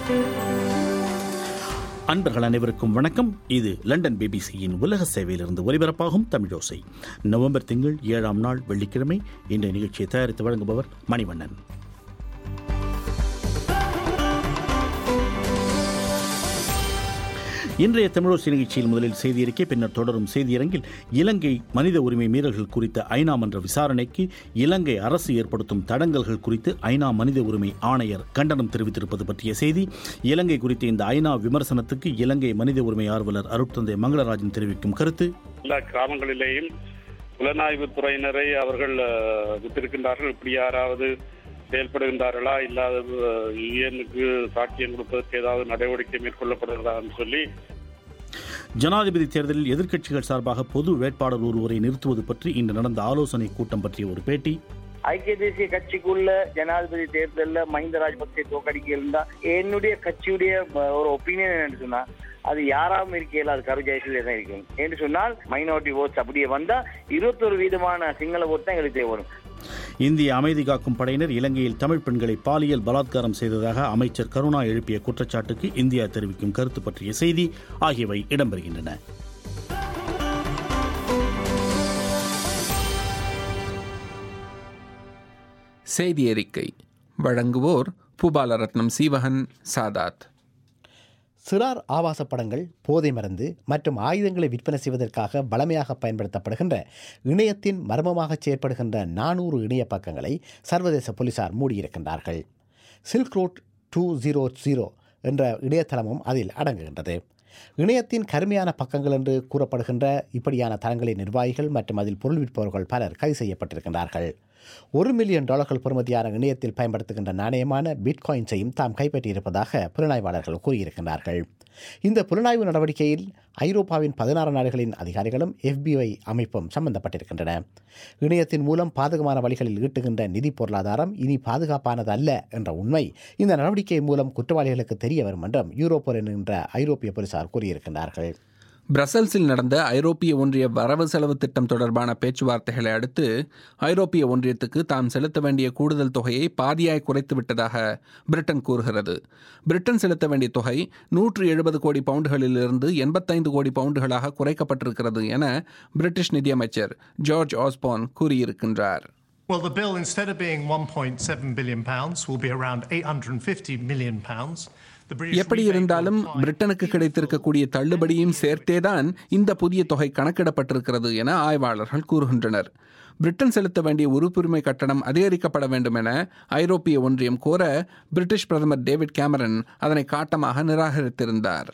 அன்பர்கள் அனைவருக்கும் வணக்கம் இது லண்டன் பிபிசியின் உலக சேவையிலிருந்து ஒலிபரப்பாகும் தமிழோசை நவம்பர் திங்கள் ஏழாம் நாள் வெள்ளிக்கிழமை இன்றைய நிகழ்ச்சியை தயாரித்து வழங்குபவர் மணிவண்ணன் இன்றைய தமிழோசி நிகழ்ச்சியில் முதலில் செய்தி அறிக்கை பின்னர் தொடரும் செய்தியரங்கில் இலங்கை மனித உரிமை மீறல்கள் குறித்த ஐநா மன்ற விசாரணைக்கு இலங்கை அரசு ஏற்படுத்தும் தடங்கல்கள் குறித்து ஐநா மனித உரிமை ஆணையர் கண்டனம் தெரிவித்திருப்பது பற்றிய செய்தி இலங்கை குறித்த இந்த ஐநா விமர்சனத்துக்கு இலங்கை மனித உரிமை ஆர்வலர் அருட்தந்தை மங்களராஜன் தெரிவிக்கும் கருத்து எல்லா கிராமங்களிலேயும் புலனாய்வு துறையினரை அவர்கள் அஹ், விட்டிருக்கின்றார்கள் இப்படி யாராவது செயல்படுகின்றார்களா இல்லாத யுஎனுக்கு சாட்சியம் கொடுப்பதற்கு ஏதாவது நடவடிக்கை மேற்கொள்ளப்படுகிறதான்னு சொல்லி ஜனாதிபதி தேர்தலில் எதிர்க்கட்சிகள் சார்பாக பொது வேட்பாளர் ஒருவரை நிறுத்துவது பற்றி இன்று நடந்த ஆலோசனை கூட்டம் பற்றிய ஒரு பேட்டி ஐக்கிய தேசிய கட்சிக்குள்ள ஜனாதிபதி தேர்தல்ல மஹிந்த ராஜபக்சே தோக்கடிக்க இருந்தா என்னுடைய கட்சியுடைய அஹ், ஒரு ஒப்பீனியன் என்ன சொன்னா அது யாராவும் இருக்கையில அது கரு ஜெயசூரிய தான் இருக்கும் என்று சொன்னால் மைனாரிட்டி ஓட்ஸ் அப்படியே வந்தா இருபத்தொரு வீதமான சிங்கள ஓட் தான் எங்களுக்கு தேவைப்படும் இந்திய அமைதி காக்கும் படையினர் இலங்கையில் தமிழ் பெண்களை பாலியல் பலாத்காரம் செய்ததாக அமைச்சர் கருணா எழுப்பிய குற்றச்சாட்டுக்கு இந்தியா தெரிவிக்கும் கருத்து பற்றிய செய்தி ஆகியவை இடம்பெறுகின்றன செய்தி அறிக்கை வழங்குவோர் பூபாலரத்னம் சீவகன் சாதாத் சிறார் ஆபாச படங்கள் போதை மருந்து மற்றும் ஆயுதங்களை விற்பனை செய்வதற்காக வளமையாக பயன்படுத்தப்படுகின்ற இணையத்தின் மர்மமாக செயற்படுகின்ற நானூறு இணைய பக்கங்களை சர்வதேச போலீசார் மூடியிருக்கின்றார்கள் silk road two zero zero என்ற இணையதளமும் அதில் அடங்குகின்றது இணையத்தின் கருமையான பக்கங்கள் என்று கூறப்படுகின்ற இப்படியான தளங்களின் நிர்வாகிகள் மற்றும் அதில் பொருள் விற்பவர்கள் பலர் கைது செய்யப்பட்டிருக்கின்றார்கள் ஒரு மில்லியன் டாலர்கள் பெறுமதியான இணையத்தில் பயன்படுத்துகின்ற நாணயமான பிட்காயின்ஸையும் தாம் கைப்பற்றியிருப்பதாக புலனாய்வாளர்கள் கூறியிருக்கிறார்கள் இந்த புலனாய்வு நடவடிக்கையில் ஐரோப்பாவின் பதினாறு நாடுகளின் அதிகாரிகளும் எஃபிஐ அமைப்பும் சம்பந்தப்பட்டிருக்கின்றன இணையத்தின் மூலம் பாதகமான வழிகளில் ஈட்டுகின்ற நிதி பொருளாதாரம் இனி பாதுகாப்பானது அல்ல என்ற உண்மை இந்த நடவடிக்கை மூலம் குற்றவாளிகளுக்கு தெரிய வரும் என்றும் யூரோப்போர் என்கின்ற ஐரோப்பிய போலீசார் கூறியிருக்கிறார்கள் பிரசல்ஸில் நடந்த ஐரோப்பிய ஒன்றிய வரவு செலவு திட்டம் தொடர்பான பேச்சுவார்த்தைகளை அடுத்து ஐரோப்பிய ஒன்றியத்துக்கு தாம் செலுத்த வேண்டிய கூடுதல் தொகையை பாதியாய் குறைத்து விட்டதாக பிரிட்டன் கூறுகிறது பிரிட்டன் செலுத்த வேண்டிய தொகை நூற்று எழுபது கோடி பவுண்டுகளிலிருந்து எண்பத்தைந்து கோடி பவுண்டுகளாக குறைக்கப்பட்டிருக்கிறது என பிரிட்டிஷ் நிதியமைச்சர் ஜார்ஜ் ஆஸ்பான் கூறியிருக்கின்றார் Well, the bill, instead of being 1.7 billion pounds, will be around 850 million pounds. The British எப்படி rebate இருந்தாலும் will apply பிரிட்டனுக்கு கிடைத்திருக்கக்கூடிய தள்ளுபடியும் சேர்த்தேதான் இந்த புதிய தொகை கணக்கிடப்பட்டிருக்கிறது என ஆய்வாளர்கள் கூறுகின்றனர் பிரிட்டன் செலுத்த வேண்டிய உறுப்புரிமை கட்டணம் அதிகரிக்கப்பட வேண்டும் என ஐரோப்பிய ஒன்றியம் கோர பிரிட்டிஷ் பிரதமர் டேவிட் கேமரன் அதனை காட்டமாக நிராகரித்திருந்தார்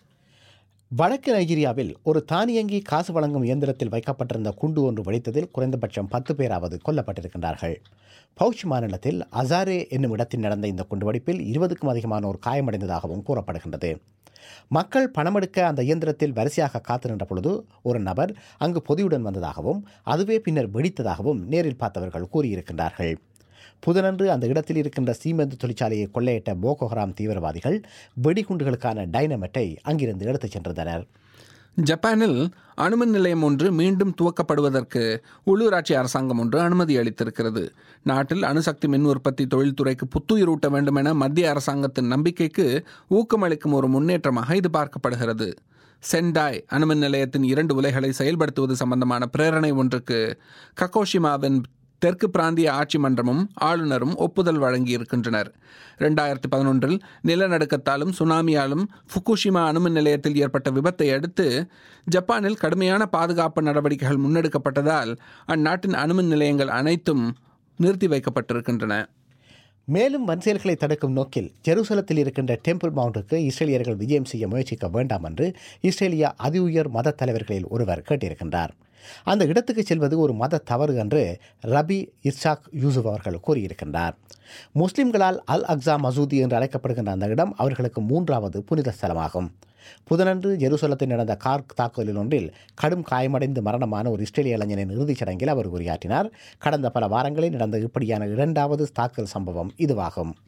வடக்கு நைஜீரியாவில் ஒரு தானியங்கி காசு வழங்கும் இயந்திரத்தில் வைக்கப்பட்டிருந்த குண்டு ஒன்று வெடித்ததில் குறைந்தபட்சம் பத்து பேராவது கொல்லப்பட்டிருக்கின்றார்கள் பவுச் மாநிலத்தில் அசாரே என்னும் இடத்தில் நடந்த இந்த குண்டுவெடிப்பில் இருபதுக்கும் அதிகமானோர் காயமடைந்ததாகவும் கூறப்படுகின்றது மக்கள் பணமெடுக்க அந்த இயந்திரத்தில் வரிசையாக காத்து நின்ற பொழுது ஒரு நபர் அங்கு பொதியுடன் வந்ததாகவும் அதுவே பின்னர் வெடித்ததாகவும் நேரில் பார்த்தவர்கள் கூறியிருக்கின்றார்கள் புதனன்று அந்த இடத்தில் இருக்கின்ற சீமெந்து தொழிற்சாலையை கொள்ளையிட்ட போகோ ஹராம் தீவிரவாதிகள் வெடிகுண்டுகளுக்கான டைனமெட்டை அங்கிருந்து எடுத்துச் சென்றிருந்தனர் ஜப்பானில் அணுமின் நிலையம் ஒன்று மீண்டும் துவக்கப்படுவதற்கு உள்ளூராட்சி அரசாங்கம் ஒன்று அனுமதி அளித்திருக்கிறது நாட்டில் அணுசக்தி மின் உற்பத்தி தொழில்துறைக்கு புத்துயிரூட்ட வேண்டும் என மத்திய அரசாங்கத்தின் நம்பிக்கைக்கு ஊக்கமளிக்கும் ஒரு முன்னேற்றமாக இது பார்க்கப்படுகிறது சென்டாய் அணுமின் நிலையத்தின் இரண்டு உலைகளை செயல்படுத்துவது சம்பந்தமான பிரேரணை ஒன்றுக்கு கக்கோஷிமாவின் தெற்கு பிராந்திய ஆட்சி மன்றமும் ஆளுநரும் ஒப்புதல் வழங்கியிருக்கின்றனர் ரெண்டாயிரத்தி பதினொன்றில் நிலநடுக்கத்தாலும் சுனாமியாலும் ஃபுகுஷிமா அணுமின் நிலையத்தில் ஏற்பட்ட விபத்தை அடுத்து ஜப்பானில் கடுமையான பாதுகாப்பு நடவடிக்கைகள் முன்னெடுக்கப்பட்டதால் அந்நாட்டின் அணுமின் நிலையங்கள் அனைத்தும் நிறுத்தி வைக்கப்பட்டிருக்கின்றன மேலும் வன்செயல்களை தடுக்கும் நோக்கில் ஜெருசலத்தில் இருக்கின்ற டெம்பிள் மவுண்டுக்கு இஸ்ரேலியர்கள் விஜயம் செய்ய முயற்சிக்க வேண்டாம் என்று இஸ்ரேலிய அதி உயர் மத தலைவர்களில் ஒருவர் கேட்டிருக்கின்றார் அந்த இடத்துக்கு செல்வது ஒரு மத தவறு என்று ரபி இர்ஷாக் யூசுப் அவர்கள் கூறியிருக்கின்றார் முஸ்லிம்களால் அல் அக்ஸா மசூதி என்று அழைக்கப்படுகின்ற அந்த இடம் அவர்களுக்கு மூன்றாவது புனித ஸ்தலமாகும் புதனன்று ஜெருசலத்தில் நடந்த கார் தாக்குதலில் ஒன்றில் கடும் காயமடைந்து மரணமான ஒரு இஸ்ரேலிய இளைஞனின் இறுதிச் சடங்கில் அவர் உரையாற்றினார் கடந்த பல வாரங்களில் நடந்த இப்படியான இரண்டாவது தாக்குதல் சம்பவம் இதுவாகும்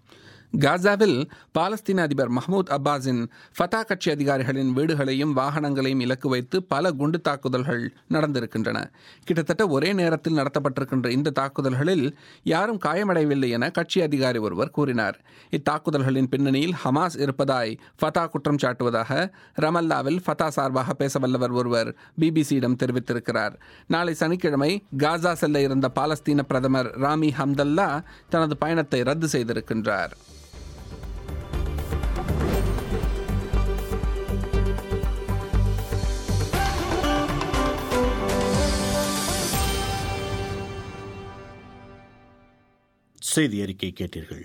காசாவில் பாலஸ்தீன அதிபர் மஹ்மூத் அப்பாஸின் ஃபதா கட்சி அதிகாரிகளின் வீடுகளையும் வாகனங்களையும் இலக்கு வைத்து பல குண்டு தாக்குதல்கள் நடந்திருக்கின்றன கிட்டத்தட்ட ஒரே நேரத்தில் நடத்தப்பட்டிருக்கின்ற இந்த தாக்குதல்களில் யாரும் காயமடையவில்லை என கட்சி அதிகாரி ஒருவர் கூறினார் இத்தாக்குதல்களின் பின்னணியில் ஹமாஸ் இருப்பதாய் ஃபதா குற்றம் சாட்டுவதாக ரமல்லாவில் ஃபதா சார்பாக பேச வல்லவர் ஒருவர் பிபிசியிடம் தெரிவித்திருக்கிறார் நாளை சனிக்கிழமை காசா செல்ல இருந்த பாலஸ்தீன பிரதமர் ராமி ஹம்தல்லா தனது பயணத்தை ரத்து செய்திருக்கின்றார் செய்தி அறிக்கை கேட்டீர்கள்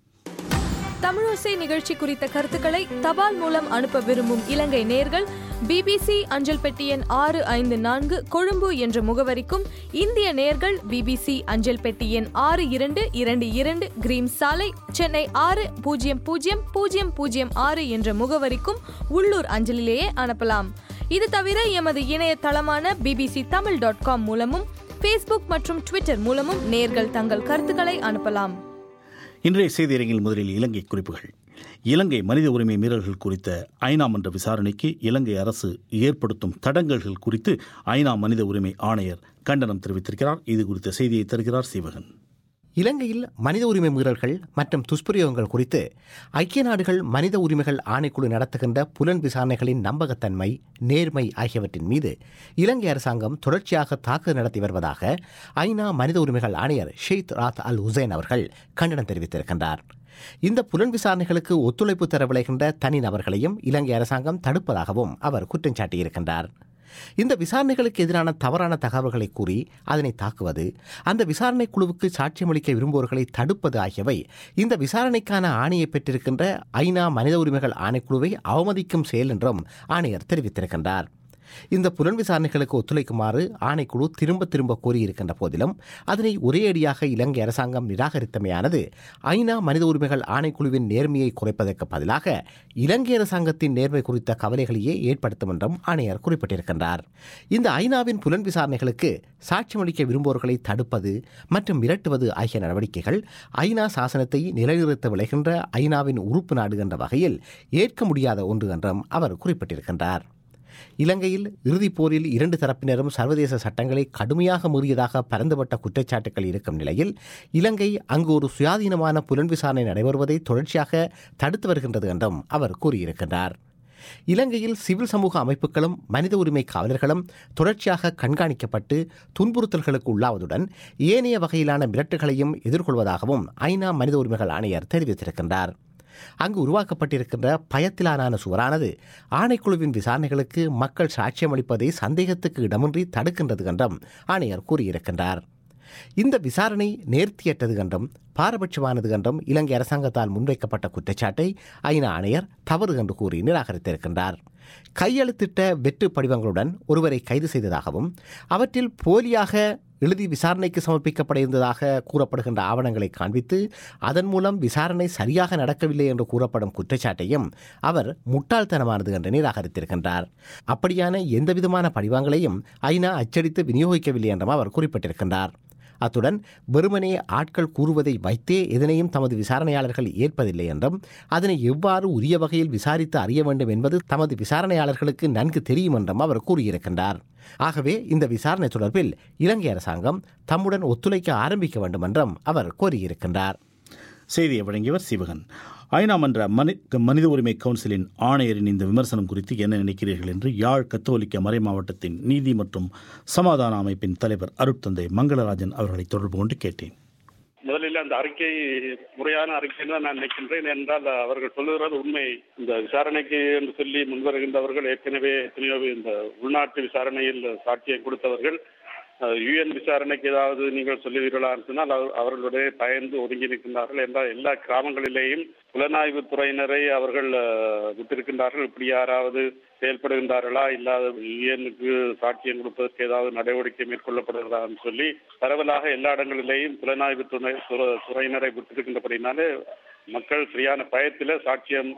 தமிழோசை நிகழ்ச்சி குறித்த கருத்துக்களை தபால் மூலம் அனுப்ப விரும்பும் இலங்கை நேர்கள் பிபிசி அஞ்சல் பெட்டி எண் ஆறு ஐந்து நான்கு கொழும்பு என்ற முகவரிக்கும் இந்திய நேர்கள் பிபிசி அஞ்சல் பெட்டி எண் ஆறு இரண்டு இரண்டு இரண்டு கிரீம் சாலை சென்னை ஆறு பூஜ்ஜியம் பூஜ்ஜியம் பூஜ்ஜியம் பூஜ்ஜியம் ஆறு என்ற முகவரிக்கும் உள்ளூர் அஞ்சலிலேயே அனுப்பலாம் இது தவிர எமது இணையதளமான பிபிசி தமிழ் டாட் காம் மூலமும் ஃபேஸ்புக் மற்றும் ட்விட்டர் மூலமும் நேர்கள் தங்கள் கருத்துக்களை அனுப்பலாம் இன்றைய செய்தியரங்கில் முதலில் இலங்கை குறிப்புகள் இலங்கை மனித உரிமை மீறல்கள் குறித்த ஐநா மன்ற விசாரணைக்கு இலங்கை அரசு ஏற்படுத்தும் தடங்கல்கள் குறித்து ஐநா மனித உரிமை ஆணையர் கண்டனம் தெரிவித்திருக்கிறார் இது குறித்த செய்தியை தருகிறார் சிவகன் இலங்கையில் மனித உரிமை மீறல்கள் மற்றும் துஷ்பிரயோகங்கள் குறித்து ஐக்கிய நாடுகள் மனித உரிமைகள் ஆணைக்குழு நடத்துகின்ற புலன் விசாரணைகளின் நம்பகத்தன்மை நேர்மை ஆகியவற்றின் மீது இலங்கை அரசாங்கம் தொடர்ச்சியாக தாக்குதல் நடத்தி வருவதாக ஐநா மனித உரிமைகள் ஆணையர் ஷெய்த் ராத் அல் ஹுசைன் அவர்கள் கண்டனம் தெரிவித்திருக்கின்றார் இந்த புலன் விசாரணைகளுக்கு ஒத்துழைப்பு தர விளைகின்ற தனி நபர்களையும் இலங்கை அரசாங்கம் தடுப்பதாகவும் அவர் குற்றம் சாட்டியிருக்கின்றார் இந்த விசாரணைகளுக்கு எதிரான தவறான தகவல்களை கூறி அதனை தாக்குவது அந்த விசாரணை குழுவுக்கு சாட்சியமளிக்க விரும்புவோர்களை தடுப்பது ஆகியவை இந்த விசாரணைக்கான ஆணையை பெற்றிருக்கின்ற ஐநா மனித உரிமைகள் ஆணைக்குழுவை அவமதிக்கும் செயல் என்றும் ஆணையர் தெரிவித்திருக்கின்றார் இந்த புலன் விசாரணைகளுக்கு ஒத்துழைக்குமாறு ஆணைக்குழு திரும்ப திரும்ப கோரியிருக்கின்ற போதிலும் அதனை ஒரேயடியாக இலங்கை அரசாங்கம் நிராகரித்தமையானது ஐநா மனித உரிமைகள் ஆணைக்குழுவின் நேர்மையை குறைப்பதற்கு பதிலாக இலங்கை அரசாங்கத்தின் நேர்மை குறித்த கவலைகளையே ஏற்படுத்தும் என்றும் ஆணையர் குறிப்பிட்டிருக்கின்றார் இந்த ஐநாவின் புலன் விசாரணைகளுக்கு சாட்சியமளிக்க விரும்புவோர்களை தடுப்பது மற்றும் மிரட்டுவது ஆகிய நடவடிக்கைகள் ஐநா சாசனத்தை நிலைநிறுத்த விளைகின்ற ஐநாவின் உறுப்பு நாடு என்ற வகையில் ஏற்க முடியாத ஒன்று என்றும் அவர் குறிப்பிட்டிருக்கின்றார் இலங்கையில் இறுதிப் போரில் இரண்டு தரப்பினரும் சர்வதேச சட்டங்களை கடுமையாக மீறியதாக பரந்துபட்ட குற்றச்சாட்டுகள் இருக்கும் நிலையில் இலங்கை அங்கு ஒரு சுயாதீனமான புலன் விசாரணை நடைபெறுவதை தொடர்ச்சியாக தடுத்து வருகின்றது என்றும் அவர் கூறியிருக்கின்றார் இலங்கையில் சிவில் சமூக அமைப்புகளும் மனித உரிமை காவலர்களும் தொடர்ச்சியாக கண்காணிக்கப்பட்டு துன்புறுத்தல்களுக்கு உள்ளாவதுடன் ஏனைய வகையிலான மிரட்டுகளையும் எதிர்கொள்வதாகவும் ஐநா மனித உரிமைகள் ஆணையர் தெரிவித்திருக்கின்றார் அங்கு உருவாக்கப்பட்டிருக்கின்ற பயத்திலான சுவரானது ஆணைக்குழுவின் விசாரணைகளுக்கு மக்கள் சாட்சியம் அளிப்பதை சந்தேகத்துக்கு இடமின்றி தடுக்கின்றது என்றும் ஆணையர் கூறியிருக்கின்றார் இந்த விசாரணை நேர்த்தியற்றது என்றும் பாரபட்சமானது என்றும் இலங்கை அரசாங்கத்தால் முன்வைக்கப்பட்ட குற்றச்சாட்டை ஐநா ஆணையர் தவறு என்று கூறி நிராகரித்திருக்கின்றார் கையெழுத்திட்ட வெற்று படிவங்களுடன் ஒருவரை கைது செய்ததாகவும் அவற்றில் போலியாக எழுதி விசாரணைக்கு சமர்ப்பிக்கப்பட இருந்ததாக கூறப்படுகின்ற ஆவணங்களை காண்பித்து அதன் மூலம் விசாரணை சரியாக நடக்கவில்லை என்று கூறப்படும் குற்றச்சாட்டையும் அவர் முட்டாள்தனமானது என்று நிராகரித்திருக்கின்றார் அப்படியான எந்தவிதமான படிவங்களையும் ஐநா அச்சடித்து விநியோகிக்கவில்லை என்றும் அவர் குறிப்பிட்டிருக்கின்றார் அத்துடன் வெறுமனே ஆட்கள் கூறுவதை வைத்தே எதனையும் தமது விசாரணையாளர்கள் ஏற்பதில்லை என்றும் அதனை எவ்வாறு உரிய வகையில் விசாரித்து அறிய வேண்டும் என்பது தமது விசாரணையாளர்களுக்கு நன்கு தெரியும் என்றும் அவர் கூறியிருக்கின்றார் ஆகவே இந்த விசாரணை தொடர்பில் இலங்கை அரசாங்கம் தம்முடன் ஒத்துழைக்க ஆரம்பிக்க வேண்டும் என்றும் அவர் கோரியிருக்கின்றார் செய்தியை வழங்கியவர் சிவகன் ஐநா மன்ற மனி மனித உரிமை கவுன்சிலின் ஆணையரின் இந்த விமர்சனம் குறித்து என்ன நினைக்கிறீர்கள் என்று யாழ் கத்தோலிக்க மறை மாவட்டத்தின் நீதி மற்றும் சமாதான அமைப்பின் தலைவர் அருட்தந்தை மங்களராஜன் அவர்களை தொடர்பு கொண்டு கேட்டேன் முதலில் அந்த அறிக்கை முறையான அறிக்கை தான் நான் நினைக்கின்றேன் என்றால் அவர்கள் சொல்லுகிறது உண்மை இந்த விசாரணைக்கு என்று சொல்லி முன்வருகின்றவர்கள் ஏற்கனவே எத்தனையோ இந்த உள்நாட்டு விசாரணையில் சாட்சியம் கொடுத்தவர்கள் யுஎன் விசாரணைக்கு ஏதாவது நீங்கள் சொல்லுவீர்களா சொன்னால் அவர்களுடைய பயந்து ஒதுங்கி நிற்கின்றார்கள் என்றால் எல்லா கிராமங்களிலேயும் புலனாய்வு துறையினரை அவர்கள் விட்டிருக்கின்றார்கள் இப்படி யாராவது செயல்படுகின்றார்களா இல்லாத யுஎனுக்கு சாட்சியம் கொடுப்பதற்கு ஏதாவது நடவடிக்கை மேற்கொள்ளப்படுகிறதான்னு சொல்லி பரவலாக எல்லா இடங்களிலேயும் புலனாய்வு துறை துறையினரை விட்டிருக்கின்றபடினாலே மக்கள் சரியான பயத்தில் சாட்சியம்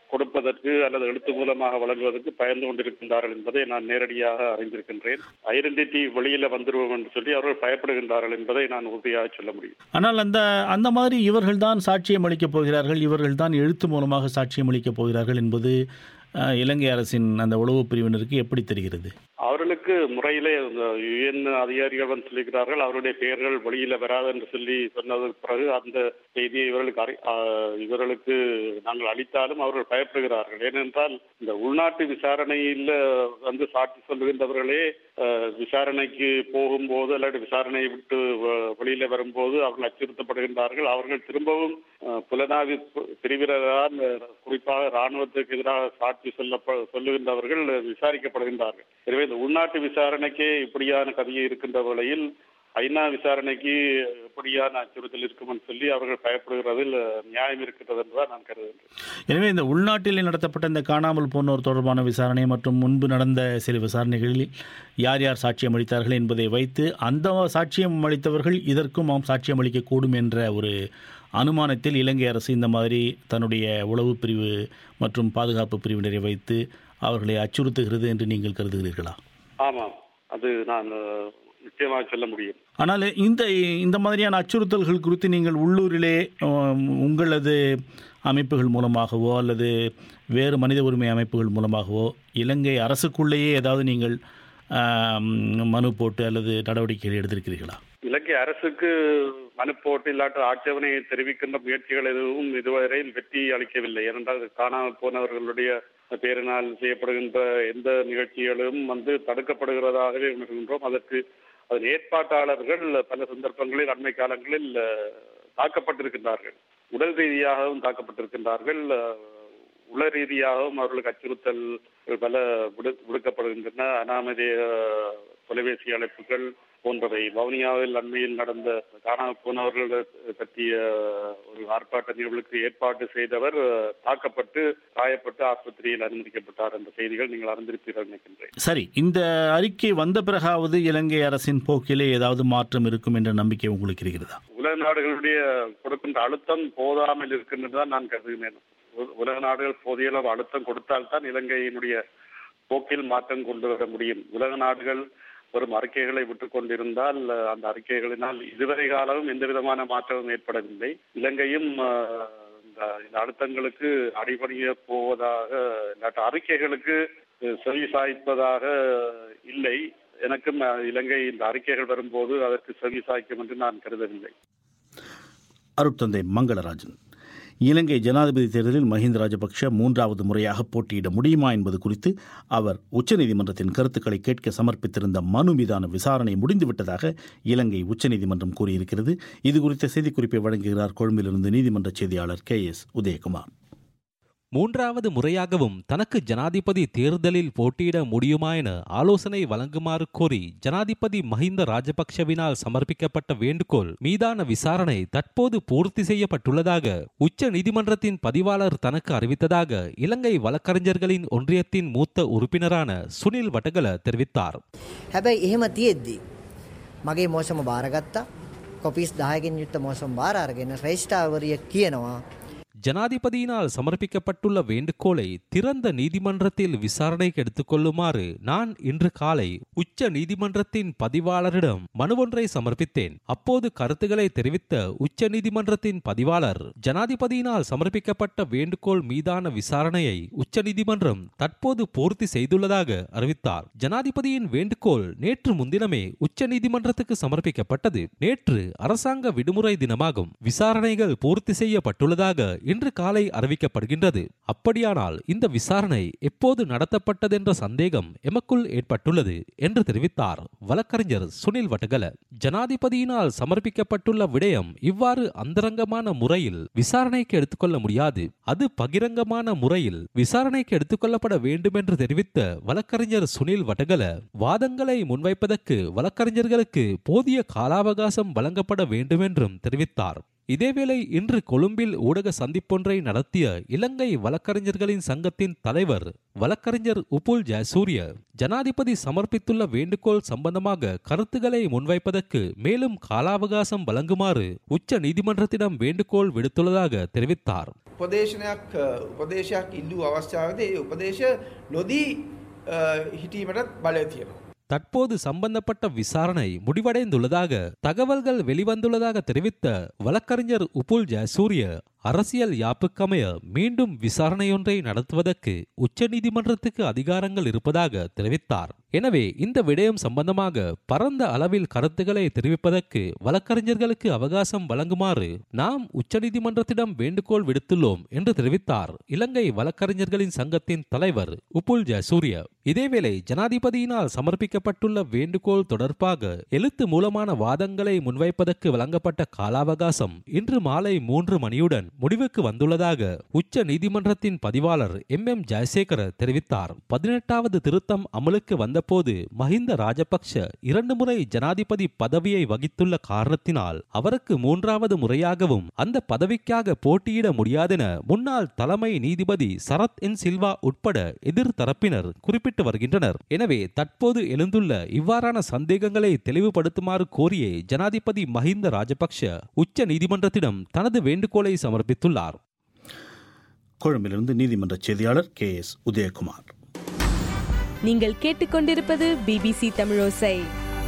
கொடுப்பதற்கு அல்லது எழுத்து மூலமாக வழங்குவதற்கு பயந்து கொண்டிருக்கின்றார்கள் என்பதை நான் நேரடியாக அறிந்திருக்கின்றேன் ஐடென்டிட்டி வெளியில வந்துருவோம் என்று சொல்லி அவர்கள் பயப்படுகின்றார்கள் என்பதை நான் உறுதியாக சொல்ல முடியும் ஆனால் அந்த அந்த மாதிரி இவர்கள் தான் சாட்சியம் அளிக்கப் போகிறார்கள் இவர்கள் தான் எழுத்து மூலமாக சாட்சியம் அளிக்கப் போகிறார்கள் என்பது அஹ், இலங்கை அரசின் அந்த உளவு பிரிவினருக்கு எப்படி தெரிகிறது அவர்களுக்கு முறையிலே யுஎன் அதிகாரிகள் வந்து சொல்லியிருக்கிறார்கள் அவருடைய பெயர்கள் வெளியில வராது என்று சொல்லி சொன்னதற்கு பிறகு அந்த செய்தியை இவர்களுக்கு அறி- ஆ, இவர்களுக்கு நாங்கள் அளித்தாலும் அவர்கள் பயப்படுகிறார்கள் ஏனென்றால் இந்த உள்நாட்டு விசாரணையில் வந்து சாட்சி சொல்லுகின்றவர்களே அஹ், விசாரணைக்கு போகும்போது அல்லது விசாரணையை விட்டு வ- வெளியில வரும்போது அவர்கள் அச்சுறுத்தப்படுகின்றார்கள் அவர்கள் திரும்பவும் அஹ், புலனாய்வு பு- பிரிவினரால் அஹ், குறிப்பாக ராணுவத்துக்கு எதிராக சாட்சி சொல்ல சொல்லுகின்றவர்கள் விசாரிக்கப்படுகின்றார்கள் எனவே இந்த உள்நாட்டு விசாரணைக்கே இப்படியான கதையை இருக்கின்ற வேளையில் ஐநா விசாரணைக்கு எப்படியான அச்சுறுத்தல் இருக்கும் என்று சொல்லி அவர்கள் பயப்படுகிறதில் நியாயம் இருக்கிறது என்றுதான் நான் கருதுகின்றேன் எனவே இந்த உள்நாட்டில் நடத்தப்பட்ட இந்த காணாமல் போனோர் தொடர்பான விசாரணை மற்றும் முன்பு நடந்த சில விசாரணைகளில் யார் யார் சாட்சியம் அளித்தார்கள் என்பதை வைத்து அந்த சாட்சியம் அளித்தவர்கள் இதற்கும் நாம் சாட்சியம் அளிக்கக்கூடும் என்ற ஒரு அனுமானத்தில் இலங்கை அரசு இந்த மாதிரி தன்னுடைய உளவு பிரிவு மற்றும் பாதுகாப்பு பிரிவினரை வைத்து அவர்களை அச்சுறுத்துகிறது என்று நீங்கள் கருதுகிறீர்களா ஆமாம் அது நான் அஹ், நிச்சயமாக சொல்ல முடியும் ஆனால் இந்த இந்த மாதிரியான அச்சுறுத்தல்கள் குறித்து நீங்கள் உள்ளூரிலே உம், உங்களது அமைப்புகள் மூலமாகவோ அல்லது வேறு மனித உரிமை அமைப்புகள் மூலமாகவோ இலங்கை அரசுக்குள்ளேயே ஏதாவது நீங்கள் ஆம், மனு போட்டு அல்லது நடவடிக்கைகள் எடுத்திருக்கிறீர்களா இலங்கை அரசுக்கு மனு போட்டு இல்லாட்ட ஆட்சேபனையை தெரிவிக்கின்ற முயற்சிகள் எதுவும் இதுவரையில் வெற்றி அளிக்கவில்லை ஏனென்றால் காணாமல் போனவர்களுடைய பேரினால் செய்யப்படுகின்ற எந்த நிகழ்ச்சிகளும் வந்து தடுக்கப்படுகிறதாகவே உணர்கின்றோம் அதற்கு அதன் ஏற்பாட்டாளர்கள் பல சந்தர்ப்பங்களில் அண்மை காலங்களில் அஹ், தாக்கப்பட்டிருக்கின்றார்கள் உடல் ரீதியாகவும் தாக்கப்பட்டிருக்கின்றார்கள் அஹ், உள ரீதியாகவும் அவர்களுக்கு அச்சுறுத்தல் பல விடு- விடுக்கப்படுகின்றன அனாமதேய தொலைபேசி அழைப்புகள் போன்றவை வவுனியாவில் அண்மையில் நடந்த காணாமல் போனவர்கள் பற்றிய ஒரு ஆர்ப்பாட்ட நிகழ்வுக்கு ஏற்பாடு செய்தவர் அஹ், தாக்கப்பட்டு காயப்பட்டு ஆஸ்பத்திரியில் அனுமதிக்கப்பட்டார் என்ற செய்திகள் நீங்கள் அறிந்திருப்பீர்கள் நினைக்கின்றேன் சரி இந்த அறிக்கை வந்த பிறகாவது இலங்கை அரசின் போக்கிலே ஏதாவது மாற்றம் இருக்கும் என்ற நம்பிக்கை உங்களுக்கு இருக்கிறதா உலக நாடுகளுடைய கொடுக்கின்ற அழுத்தம் போதாமல் இருக்கின்றது தான் நான் கருதுகிறேன் உ- உலக நாடுகள் போதிய அளவு அழுத்தம் கொடுத்தால்தான் இலங்கையினுடைய போக்கில் மாற்றம் கொண்டு வர முடியும் உலக நாடுகள் வரும் அறிக்கைகளை விட்டுக் கொண்டிருந்தால் அஹ், அந்த அறிக்கைகளினால் இதுவரை காலமும் எந்த விதமான மாற்றமும் ஏற்படவில்லை இலங்கையும் அஹ், இந்த இந்த அழுத்தங்களுக்கு அடிபணிய போவதாக இல்லாட்ட அறிக்கைகளுக்கு அஹ், செவி சாய்ப்பதாக இல்லை எனக்கும் அஹ், இலங்கை இந்த அறிக்கைகள் வரும்போது அதற்கு செவி சாய்க்கும் என்று நான் கருதவில்லை அருட்தந்தை மங்களராஜன் இலங்கை ஜனாதிபதி தேர்தலில் மஹிந்த ராஜபக்ஷ மூன்றாவது முறையாக போட்டியிட முடியுமா என்பது குறித்து அவர் உச்சநீதிமன்றத்தின் கருத்துக்களை கேட்க சமர்ப்பித்திருந்த மனு மீதான விசாரணை முடிந்துவிட்டதாக இலங்கை உச்சநீதிமன்றம் கூறியிருக்கிறது இது குறித்த செய்திக்குறிப்பை வழங்குகிறார் கொழும்பிலிருந்து நீதிமன்ற செய்தியாளர் கே எஸ் உதயகுமார் மூன்றாவது முறையாகவும் தனக்கு ஜனாதிபதி தேர்தலில் போட்டியிட முடியுமா என ஆலோசனை வழங்குமாறு கோரி ஜனாதிபதி மஹிந்த ராஜபக்ஷவினால் சமர்ப்பிக்கப்பட்ட வேண்டுகோள் மீதான விசாரணை தற்போது பூர்த்தி செய்யப்பட்டுள்ளதாக உச்ச நீதிமன்றத்தின் பதிவாளர் தனக்கு அறிவித்ததாக இலங்கை வழக்கறிஞர்களின் ஒன்றியத்தின் மூத்த உறுப்பினரான சுனில் வட்டகல தெரிவித்தார் හැබැයි එහෙම තියෙද්දි මගේ මෝසම බාරගත්තා කොපිස් දායගෙන් යුත්ත මෝසම් බාර අරගෙන රෙස්ටාවරිය කියනවා ஜனாதிபதியினால் சமர்ப்பிக்கப்பட்டுள்ள வேண்டுகோளை திறந்த நீதிமன்றத்தில் விசாரணைக்கு எடுத்துக்கொள்ளுமாறு நான் இன்று காலை உச்ச நீதிமன்றத்தின் பதிவாளரிடம் மனுவொன்றை சமர்ப்பித்தேன் அப்போது கருத்துக்களை தெரிவித்த உச்ச நீதிமன்றத்தின் பதிவாளர் ஜனாதிபதியினால் சமர்ப்பிக்கப்பட்ட வேண்டுகோள் மீதான விசாரணையை உச்ச நீதிமன்றம் தற்போது பூர்த்தி செய்துள்ளதாக அறிவித்தார் ஜனாதிபதியின் வேண்டுகோள் நேற்று முன்தினமே உச்ச நீதிமன்றத்துக்கு சமர்ப்பிக்கப்பட்டது நேற்று அரசாங்க விடுமுறை தினமாகும் விசாரணைகள் பூர்த்தி செய்யப்பட்டுள்ளதாக இன்று காலை அறிவிக்கப்படுகின்றது அப்படியானால் இந்த விசாரணை எப்போது நடத்தப்பட்டதென்ற சந்தேகம் எமக்குள் ஏற்பட்டுள்ளது என்று தெரிவித்தார் வழக்கறிஞர் சுனில் வட்டகல ஜனாதிபதியினால் சமர்ப்பிக்கப்பட்டுள்ள விடயம் இவ்வாறு அந்தரங்கமான முறையில் விசாரணைக்கு எடுத்துக்கொள்ள முடியாது அது பகிரங்கமான முறையில் விசாரணைக்கு எடுத்துக்கொள்ளப்பட வேண்டும் என்று தெரிவித்த வழக்கறிஞர் சுனில் வட்டகல வாதங்களை முன்வைப்பதற்கு வழக்கறிஞர்களுக்கு போதிய காலாவகாசம் வழங்கப்பட வேண்டும் என்றும் தெரிவித்தார் இதேவேளை இன்று கொழும்பில் ஊடக சந்திப்பொன்றை நடத்திய இலங்கை வழக்கறிஞர்களின் சங்கத்தின் தலைவர் வழக்கறிஞர் உப்புல் ஜயசூரிய ஜனாதிபதி சமர்ப்பித்துள்ள வேண்டுகோள் சம்பந்தமாக கருத்துக்களை முன்வைப்பதற்கு மேலும் காலாவகாசம் வழங்குமாறு உச்ச நீதிமன்றத்திடம் வேண்டுகோள் விடுத்துள்ளதாக தெரிவித்தார் උපදේශනයක් අ, උපදේශයක් ඉල්ලූ අවස්ථාවද ඒ උපදේශ නොදී අ, හිටීමටත් බලය තියෙනවා. தற்போது சம்பந்தப்பட்ட விசாரணை முடிவடைந்துள்ளதாக தகவல்கள் வெளிவந்துள்ளதாக தெரிவித்த வழக்கறிஞர் உபுல் ஜயசூரிய அரசியல் யாப்புக்கமைய மீண்டும் விசாரணையொன்றை நடத்துவதற்கு உச்சநீதிமன்றத்துக்கு அதிகாரங்கள் இருப்பதாக தெரிவித்தார் எனவே இந்த விடயம் சம்பந்தமாக பரந்த அளவில் கருத்துக்களை தெரிவிப்பதற்கு வழக்கறிஞர்களுக்கு அவகாசம் வழங்குமாறு நாம் உச்சநீதிமன்றத்திடம் வேண்டுகோள் விடுத்துள்ளோம் என்று தெரிவித்தார் இலங்கை வழக்கறிஞர்களின் சங்கத்தின் தலைவர் உப்புல் ஜயசூரிய இதேவேளை ஜனாதிபதியினால் சமர்ப்பிக்கப்பட்டுள்ள வேண்டுகோள் தொடர்பாக எழுத்து மூலமான வாதங்களை முன்வைப்பதற்கு வழங்கப்பட்ட காலாவகாசம் இன்று மாலை மூன்று மணியுடன் முடிவுக்கு வந்துள்ளதாக உச்ச நீதிமன்றத்தின் பதிவாளர் எம் எம் ஜெயசேகர தெரிவித்தார் பதினெட்டாவது திருத்தம் அமலுக்கு வந்தபோது மஹிந்த ராஜபக்ஷ இரண்டு முறை ஜனாதிபதி பதவியை வகித்துள்ள காரணத்தினால் அவருக்கு மூன்றாவது முறையாகவும் அந்த பதவிக்காக போட்டியிட முடியாதென முன்னாள் தலைமை நீதிபதி சரத் என் சில்வா உட்பட எதிர்த்தரப்பினர் குறிப்பிட்டு வருகின்றனர் எனவே தற்போது எழுந்துள்ள இவ்வாறான சந்தேகங்களை தெளிவுபடுத்துமாறு கோரியே ஜனாதிபதி மஹிந்த ராஜபக்ஷ உச்ச நீதிமன்றத்திடம் தனது வேண்டுகோளை சமர்ப்பித்துள்ளார் கொழும்பிலிருந்து நீதிமன்ற செய்தியாளர் கே எஸ் உதயகுமார் நீங்கள் கேட்டுக்கொண்டிருப்பது பிபிசி தமிழோசை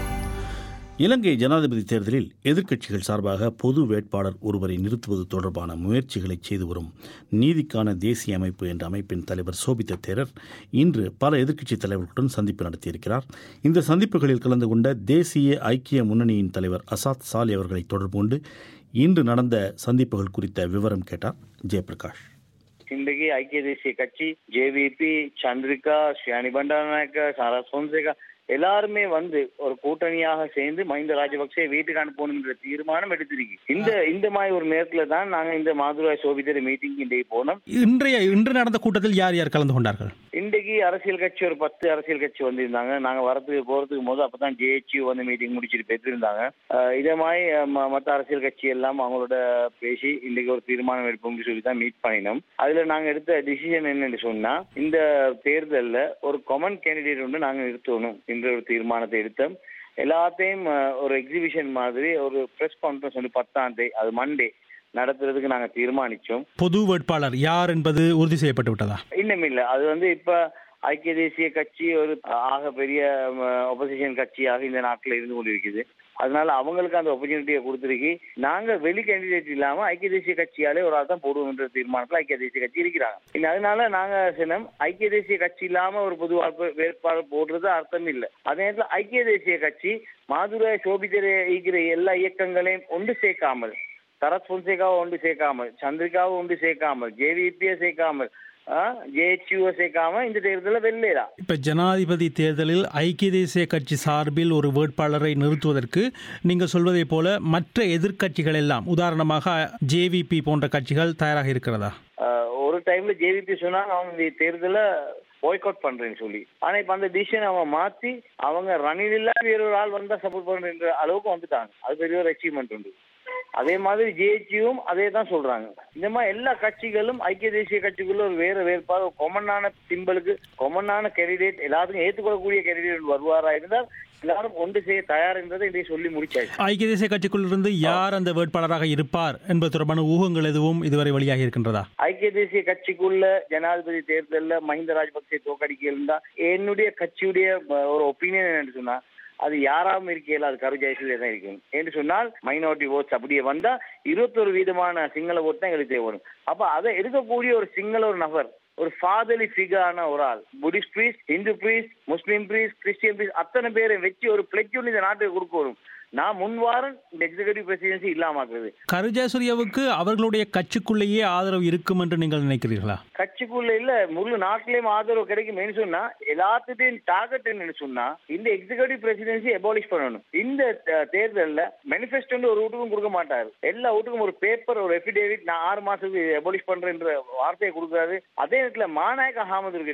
இலங்கை ஜனாதிபதி தேர்தலில் எதிர்க்கட்சிகள் சார்பாக பொது வேட்பாளர் ஒருவரை நிறுத்துவது தொடர்பான முயற்சிகளை செய்து வரும் நீதிக்கான தேசிய அமைப்பு என்ற அமைப்பின் தலைவர் சோபித்த தேரர் இன்று பல எதிர்க்கட்சித் தலைவர்களுடன் சந்திப்பு நடத்தியிருக்கிறார் இந்த சந்திப்புகளில் கலந்து கொண்ட தேசிய ஐக்கிய முன்னணியின் தலைவர் அசாத் சாலி அவர்களை தொடர்பு கொண்டு இன்று நடந்த சந்திப்புகள் குறித்த விவரம் கேட்டார் ஜெயபிரகாஷ் இன்றைக்கு ஐக்கிய தேசிய கட்சி ஜேவிபி சந்திரிகா ஸ்ரீயானி பண்டாரநாயக்க சாரா சோன்சேகா எல்லாருமே வந்து ஒரு கூட்டணியாக சேர்ந்து மஹிந்த ராஜபக்சே வீட்டுக்கு அனுப்பணும்ன்ற தீர்மானம் எடுத்திருக்கு இந்த இந்த மாதிரி ஒரு நேரத்துல தான் நாங்க இந்த மாதுராய் சோபிதர் மீட்டிங் இன்றைக்கு போனோம் இன்றைய இன்று நடந்த கூட்டத்தில் யார் யார் கலந்து கொண்டார்கள் இன்றைக்கு அரசியல் கட்சி ஒரு பத்து அரசியல் கட்சி வந்திருந்தாங்க நாங்க வரதுக்கு போறதுக்கு போது அப்பதான் ஜேஹெச்யூ வந்து மீட்டிங் முடிச்சிட்டு பெற்றிருந்தாங்க அஹ் இதே மாதிரி அஹ், ம- மத்த அரசியல் கட்சி எல்லாம் அவங்களோட பேசி இன்றைக்கு ஒரு தீர்மானம் எடுப்போம்னு சொல்லி தான் மீட் பண்ணினோம் அதுல நாங்க எடுத்த டிசிஷன் என்னன்னு சொன்னா இந்த தேர்தல்ல ஒரு காமன் கேண்டிடேட் ஒன்று நாங்க நிறுத்தணும் என்ற ஒரு தீர்மானத்தை எடுத்தோம் எல்லாத்தையும் அஹ், ஒரு எக்ஸிபிஷன் மாதிரி ஒரு பிரஸ் கான்ஃபரன்ஸ் வந்து பத்தாம் தேதி அது மண்டே நடத்துறதுக்கு நாங்க தீர்மானிச்சோம் பொது வேட்பாளர் யார் என்பது உறுதி செய்யப்பட்டு விட்டதா இன்னும் இல்ல அது வந்து இப்ப ஐக்கிய தேசிய கட்சி ஒரு ஆக பெரிய ஒப்போசிஷன் கட்சியாக இந்த நாட்டில் இருந்து கொண்டிருக்குது அதனால அவங்களுக்கு அந்த ஆப்பர்ச்சுனிட்டியை கொடுத்துருக்கு நாங்க வெளி கேண்டிடேட் இல்லாம ஐக்கிய தேசிய கட்சியாலே ஒரு ஆள் தான் போடுவோம்ன்ற தீர்மானத்துல ஐக்கிய தேசிய கட்சி இருக்கிறாங்க இன்னும் அதனால நாங்க சினம் ஐக்கிய தேசிய கட்சி இல்லாம ஒரு பொது வாக்கு வேட்பாளர் போடுறது அர்த்தம் இல்ல அதே நேரத்துல ஐக்கிய தேசிய கட்சி மாதுரை சோபிதரை இருக்கிற எல்லா இயக்கங்களையும் ஒன்று சேர்க்காமல் சரத் பொன்சேகாவை ஒன்று சேர்க்காமல் சந்திரிகாவை ஒன்று சேர்க்காமல் ஜேவிபியை சேர்க்காமல் ஜேஹெச்யூவை சேர்க்காம இந்த தேர்தலில் வெள்ளேரா இப்ப ஜனாதிபதி தேர்தலில் ஐக்கிய தேசிய கட்சி சார்பில் ஒரு வேட்பாளரை நிறுத்துவதற்கு நீங்க சொல்வதை போல மற்ற எதிர்க்கட்சிகள் எல்லாம் உதாரணமாக ஜேவிபி போன்ற கட்சிகள் தயாராக இருக்கிறதா ஆஹ் ஒரு டைம்ல ஜேவிபி சொன்னாங்க அவங்க இந்த தேர்தலை பாய்க் அவுட் பண்றேன்னு சொல்லி ஆனா இப்ப அந்த டிசிஷன் அவங்க மாத்தி அவங்க ரணில் இல்ல வேற ஒரு ஆள் வந்தா சப்போர்ட் பண்றேன்ற அளவுக்கு வந்துட்டாங்க அது பெரிய ஒரு அச்சீவ்மெண்ட் உண்டு அதே மாதிரி ஜேஹெச்சியும் அதே தான் சொல்றாங்க இந்த மாதிரி எல்லா கட்சிகளும் ஐக்கிய தேசிய கட்சிக்குள்ள ஒரு வேற வேறுபாடு கொமனான சிம்பலுக்கு கொமனான கேண்டிடேட் எல்லாத்துக்கும் ஏற்றுக்கொள்ளக்கூடிய கேண்டிடேட் வருவாரா இருந்தால் எல்லாரும் ஒன்று செய்ய தயார் என்பதை இன்றைய சொல்லி முடிச்சாச்சு ஐக்கிய தேசிய கட்சிக்குள்ளிருந்து யார் அந்த வேட்பாளராக இருப்பார் என்பது தொடர்பான ஊகங்கள் எதுவும் இதுவரை வெளியாகி இருக்கின்றதா ஐக்கிய தேசிய கட்சிக்குள்ள ஜனாதிபதி தேர்தல்ல மஹிந்த ராஜபக்சே தோக்கடிக்க இருந்தா என்னுடைய கட்சியுடைய அஹ், ஒரு ஒப்பீனியன் என்னன்னு சொன்னா அது யாராவும் இருக்கையில அது கரு ஜெயசூரிய தான் இருக்கும் என்று சொன்னால் மைனாரிட்டி ஓட்ஸ் அப்படியே வந்தா இருபத்தொரு வீதமான சிங்கள ஓட்டு தான் எங்களுக்கு தேவைப்படும் அப்ப அதை எடுக்கக்கூடிய ஒரு சிங்கள ஒரு நபர் ஒரு ஃபாதலி ஃபிகரான ஒரு ஆள் Buddhist priest Hindu priest Muslim priest Christian priest அத்தனை பேரை வச்சு ஒரு பிளெக்ட் ஒன்று இந்த நாட்டுக்கு கொடுக்கணும் நான் முன்வாரம் இந்த எக்ஸிகூட்டிவ் பிரசிடென்சி இல்லாமாக்குறது கருஜாசூரியாவுக்கு அவர்களுடைய கட்சிக்குள்ளேயே ஆதரவு இருக்கும் என்று நீங்கள் நினைக்கிறீர்களா கட்சிக்குள்ள இல்ல முழு நாட்டிலேயும் ஆதரவு கிடைக்கும் சொன்னா எல்லாத்துட்டையும் டார்கெட் என்னன்னு சொன்னா இந்த எக்ஸிகூட்டிவ் பிரசிடென்சி எபாலிஷ் பண்ணணும் இந்த அஹ், தேர்தல்ல மேனிஃபெஸ்டோ ஒரு வீட்டுக்கும் கொடுக்க மாட்டாரு எல்லா வீட்டுக்கும் ஒரு பேப்பர் ஒரு எஃபிடேவிட் நான் ஆறு மாசத்துக்கு எபாலிஷ் பண்றேன்ற வார்த்தையை கொடுக்குறாரு அதே நேரத்துல மாநாயக அகமது கிட்ட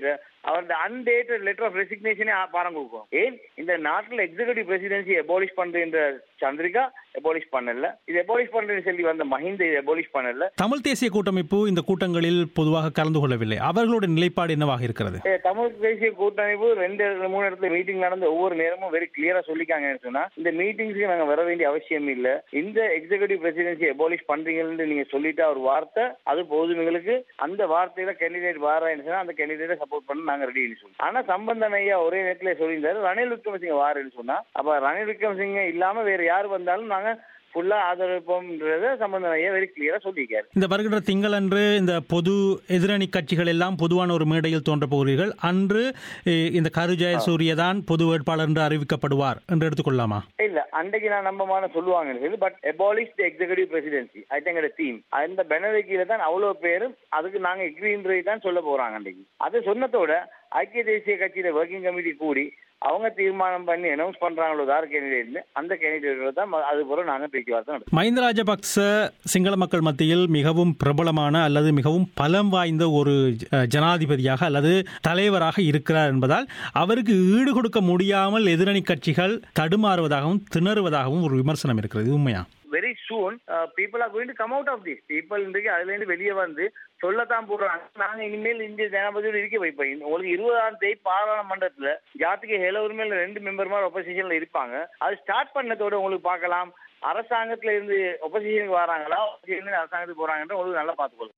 அவருடைய அன்டேட்டட் லெட்டர் ஆஃப் ரெசிக்னேஷனே பாரம் கொடுக்கும் ஏன் இந்த நாட்டில் எக்ஸிகூட்டிவ் பிரசிடென்சி எபாலிஷ் பண்ற சந்திரிகா எபாலிஷ் பண்ணல இது எபாலிஷ் பண்றேன்னு சொல்லி வந்த மஹிந்த இது எபாலிஷ் பண்ணல தமிழ் தேசிய கூட்டமைப்பு இந்த கூட்டங்களில் பொதுவாக கலந்து கொள்ளவில்லை அவர்களுடைய நிலைப்பாடு என்னவாக இருக்கிறது ஏ, தமிழ் தேசிய கூட்டமைப்பு ரெண்டு இடத்துல, மூணு இடத்துல மீட்டிங் நடந்த ஒவ்வொரு நேரமும் வெரி கிளியரா சொல்லிக்காங்கன்னு சொன்னா இந்த மீட்டிங்ஸ்க்கு நாங்க வர வேண்டிய அவசியம் இல்ல இந்த எக்ஸிகூட்டிவ் பிரசிடென்சி எபாலிஷ் பண்றீங்கன்னு நீங்க சொல்லிட்டா ஒரு வார்த்தை அது போதும் எங்களுக்கு அந்த வார்த்தையில கேண்டிடேட் வாரான்னு சொன்னா அந்த கேண்டிடேட்டை சப்போர்ட் பண்ண நாங்க ரெடின்னு சொல்லி ஆனா சம்பந்தன் ஐயா ஒரே நேரத்துல சொல்லியிருந்தாரு ரணில் விக்ரமசிங்க வாருன்னு சொன்னா அப்ப ரணில் விக்ரமசிங்க இல்லாம வேற யார் வந்தாலும் நாங்க ஃபுல்லா ஆதரவிப்போம்ன்றத சம்பந்தன் ஐயா வெரி கிளியரா சொல்லியிருக்காரு இந்த வருகின்ற திங்களன்று இந்த பொது எதிரணி கட்சிகள் எல்லாம் பொதுவான ஒரு மேடையில் தோன்ற போகிறீர்கள் அன்று eh, இந்த கரு ஜெயசூரிய தான் பொது வேட்பாளர் என்று அறிவிக்கப்படுவார் என்று எடுத்துக்கொள்ளலாமா இல்ல அன்றைக்கு நான் நம்பமான சொல்லுவாங்கன்னு சொல்லி but abolish the executive presidency அது எங்களோட தீம் அந்த பெனது கீழே தான் அவ்வளவு பேரும் அதுக்கு நாங்க எக்ரின்றது தான் சொல்ல போறாங்க அன்றைக்கு அது சொன்னதோட ஐக்கிய தேசிய கட்சியில ஒர்க்கிங் கமிட்டி கூடி அவங்க தீர்மானம் பண்ணி அனௌன்ஸ் பண்றாங்களோ யார் கேண்டிடேட்னு அந்த கேண்டிடேட் தான் ம- அது போல நாங்க பேச்சுவார்த்தை நடத்துவோம் மஹிந்த ராஜபக்ச சிங்கள மக்கள் மத்தியில் மிகவும் பிரபலமான அல்லது மிகவும் பலம் வாய்ந்த ஒரு அஹ், ஜனாதிபதியாக அல்லது தலைவராக இருக்கிறார் என்பதால் அவருக்கு ஈடு கொடுக்க முடியாமல் எதிரணி கட்சிகள் தடுமாறுவதாகவும் திணறுவதாகவும் ஒரு விமர்சனம் இருக்கிறது இது உண்மையா very soon people are going to come out of this people இன்றைக்கு அதுல இருந்து வெளியே வந்து சொல்லத்தான் போடுறாங்க நாங்க இனிமேல் இந்திய ஜனாதிபதியோட இருக்க வைப்போம் இந்த- உங்களுக்கு இருபதாம் தேதி பாராளுமன்றத்துல ஜாத்திக ஹேல உரிமையில ரெண்டு மெம்பர் மாதிரி ஒப்போசிஷன்ல இருப்பாங்க அது ஸ்டார்ட் பண்ணதோட உங்களுக்கு பார்க்கலாம் அரசாங்கத்துல இருந்து ஒப்போசிஷனுக்கு வராங்களா opposition அரசாங்கத்துக்கு போறாங்கன்ற உங்களுக்கு நல்லா பார்த்துக்கொள்ளும்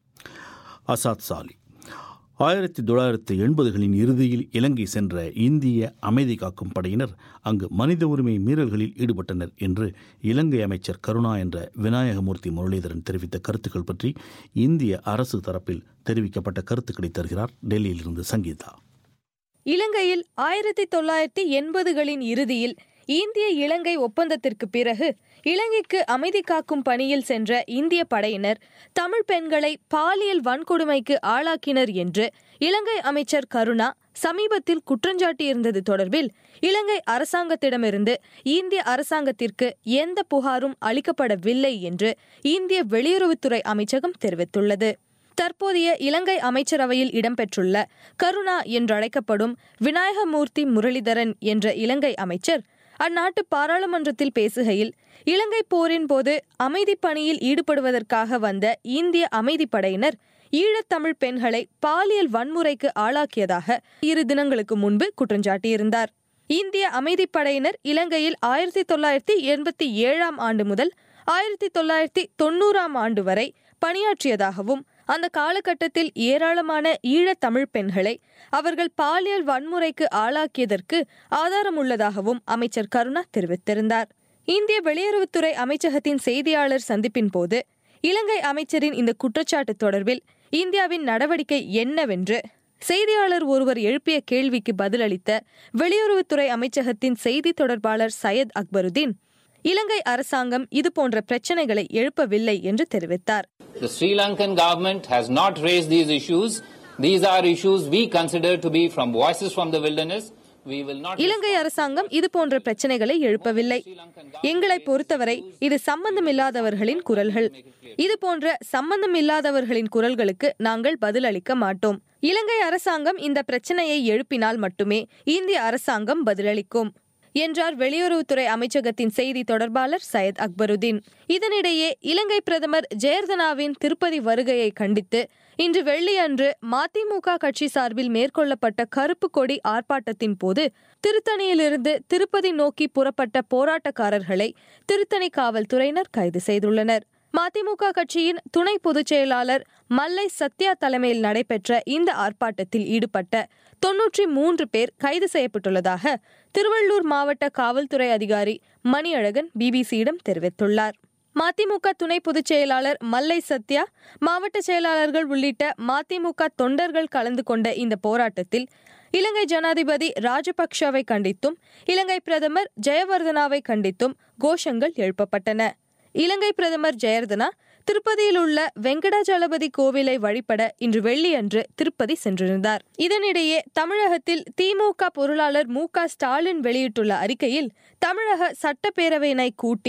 அசாத் சாலி ஆயிரத்தி தொள்ளாயிரத்தி எண்பதுகளின் இறுதியில் இலங்கை சென்ற இந்திய அமைதி காக்கும் படையினர் அங்கு மனித உரிமை மீறல்களில் ஈடுபட்டனர் என்று இலங்கை அமைச்சர் கருணா என்ற விநாயகமூர்த்தி முரளிதரன் தெரிவித்த கருத்துக்கள் பற்றி இந்திய அரசு தரப்பில் தெரிவிக்கப்பட்ட கருத்துக்களை தருகிறார் டெல்லியிலிருந்து சங்கீதா இலங்கையில் ஆயிரத்தி தொள்ளாயிரத்தி எண்பதுகளின் இறுதியில் இந்திய இலங்கை ஒப்பந்தத்திற்கு பிறகு இலங்கைக்கு அமைதி காக்கும் பணியில் சென்ற இந்திய படையினர் தமிழ் பெண்களை பாலியல் வன்கொடுமைக்கு ஆளாக்கினர் என்று இலங்கை அமைச்சர் கருணா சமீபத்தில் குற்றஞ்சாட்டியிருந்தது தொடர்பில் இலங்கை அரசாங்கத்திடமிருந்து இந்திய அரசாங்கத்திற்கு எந்த புகாரும் அளிக்கப்படவில்லை என்று இந்திய வெளியுறவுத்துறை அமைச்சகம் தெரிவித்துள்ளது தற்போதைய இலங்கை அமைச்சரவையில் இடம்பெற்றுள்ள கருணா என்றழைக்கப்படும் விநாயகமூர்த்தி முரளிதரன் என்ற இலங்கை அமைச்சர் அந்நாட்டு பாராளுமன்றத்தில் பேசுகையில் இலங்கை போரின் போது அமைதி பணியில் ஈடுபடுவதற்காக வந்த இந்திய அமைதிப்படையினர் ஈழத்தமிழ் பெண்களை பாலியல் வன்முறைக்கு ஆளாக்கியதாக இரு தினங்களுக்கு முன்பு குற்றஞ்சாட்டியிருந்தார் இந்திய அமைதிப்படையினர் இலங்கையில் ஆயிரத்தி தொள்ளாயிரத்தி எண்பத்தி ஏழாம் ஆண்டு முதல் ஆயிரத்தி தொள்ளாயிரத்தி தொண்ணூறாம் ஆண்டு வரை பணியாற்றியதாகவும் அந்த காலகட்டத்தில் ஏராளமான ஈழத் தமிழ் பெண்களை அவர்கள் பாலியல் வன்முறைக்கு ஆளாக்கியதற்கு ஆதாரம் உள்ளதாகவும் அமைச்சர் கருணா தெரிவித்திருந்தார் இந்திய வெளியுறவுத்துறை அமைச்சகத்தின் செய்தியாளர் சந்திப்பின் போது இலங்கை அமைச்சரின் இந்த குற்றச்சாட்டு தொடர்பில் இந்தியாவின் நடவடிக்கை என்னவென்று செய்தியாளர் ஒருவர் எழுப்பிய கேள்விக்கு பதிலளித்த வெளியுறவுத்துறை அமைச்சகத்தின் செய்தி தொடர்பாளர் சையத் அக்பருதீன் இலங்கை அரசாங்கம் இதுபோன்ற பிரச்சனைகளை எழுப்பவில்லை என்று தெரிவித்தார் The Sri Lankan government has not raised these issues. These are issues we consider to be from voices from the wilderness. We will not. இலங்கை அரசாங்கம் இதுபோன்ற பிரச்சனைகளை எழுப்பவில்லை எங்களை பொறுத்தவரை இது சம்பந்தமில்லாதவர்களின் குரல்கள் இது போன்ற சம்பந்தமில்லாதவர்களின் குரல்களுக்கு நாங்கள் பதிலளிக்க மாட்டோம் இலங்கை அரசாங்கம் இந்த பிரச்சனையை எழுப்பினால் மட்டுமே இந்திய அரசாங்கம் பதிலளிக்கும் என்றார் வெளியுறவுத்துறை அமைச்சகத்தின் செய்தி தொடர்பாளர் சையத் அக்பருதீன் இதனிடையே இலங்கை பிரதமர் ஜெயர்தனாவின் திருப்பதி வருகையை கண்டித்து இன்று வெள்ளியன்று மதிமுக கட்சி சார்பில் மேற்கொள்ளப்பட்ட கருப்பு கொடி ஆர்ப்பாட்டத்தின் போது திருத்தணியிலிருந்து திருப்பதி நோக்கி புறப்பட்ட போராட்டக்காரர்களை திருத்தணி காவல்துறையினர் கைது செய்துள்ளனர் மதிமுக கட்சியின் துணை பொதுச் செயலாளர் மல்லை சத்யா தலைமையில் நடைபெற்ற இந்த ஆர்ப்பாட்டத்தில் ஈடுபட்ட தொன்னூற்றி மூன்று பேர் கைது செய்யப்பட்டுள்ளதாக திருவள்ளூர் மாவட்ட காவல்துறை அதிகாரி மணியழகன் பிபிசியிடம் தெரிவித்துள்ளார் மதிமுக துணை பொதுச் செயலாளர் மல்லை சத்யா மாவட்ட செயலாளர்கள் உள்ளிட்ட மதிமுக தொண்டர்கள் கலந்து கொண்ட இந்த போராட்டத்தில் இலங்கை ஜனாதிபதி ராஜபக்ஷவை கண்டித்தும் இலங்கை பிரதமர் ஜெயவர்தனாவை கண்டித்தும் கோஷங்கள் எழுப்பப்பட்டன இலங்கை பிரதமர் ஜெயர்தனா திருப்பதியில் உள்ள வெங்கடாஜலபதி கோவிலை வழிபட இன்று வெள்ளியன்று திருப்பதி சென்றிருந்தார் இதனிடையே தமிழகத்தில் திமுக பொருளாளர் மு க ஸ்டாலின் வெளியிட்டுள்ள அறிக்கையில் தமிழக சட்டப்பேரவையினை கூட்டி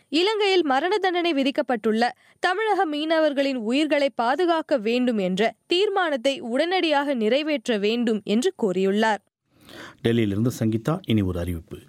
இலங்கையில் மரண தண்டனை விதிக்கப்பட்டுள்ள தமிழக மீனவர்களின் உயிர்களை பாதுகாக்க வேண்டும் என்ற தீர்மானத்தை உடனடியாக நிறைவேற்ற வேண்டும் என்று கோரியுள்ளார் டெல்லியிலிருந்து சங்கீதா இனி ஒரு அறிவிப்பு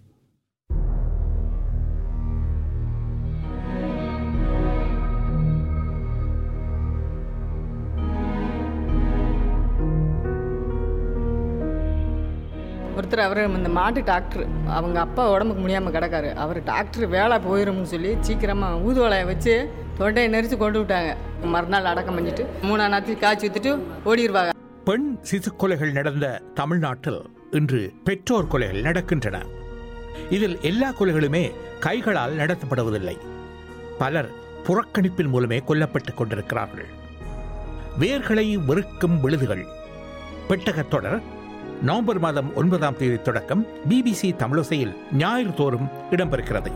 ஒருத்தர் அவர் இந்த மாட்டு டாக்டர் அவங்க அப்பா உடம்புக்கு முடியாமல் கிடக்காரு அவர் டாக்டர் வேலை போயிரும்னு சொல்லி சீக்கிரமாக ஊதுவலையை வச்சு தொண்டையை நெரிச்சு கொண்டு விட்டாங்க மறுநாள் அடக்கம் பண்ணிட்டு மூணாம் நாளைக்கு காய்ச்சி ஊற்றிட்டு ஓடிடுவாங்க பெண் சிசு கொலைகள் நடந்த தமிழ்நாட்டில் இன்று பெற்றோர் கொலைகள் நடக்கின்றன இதில் எல்லா கொலைகளுமே கைகளால் நடத்தப்படுவதில்லை பலர் புறக்கணிப்பின் மூலமே கொல்லப்பட்டுக் கொண்டிருக்கிறார்கள் வேர்களை வெறுக்கும் விழுதுகள் பெட்டகத் தொடர் நவம்பர் மாதம் ஒன்பதாம் தேதி தொடக்கம் பிபிசி தமிழசையில் ஞாயிறு தோறும் இடம்பெறுகிறது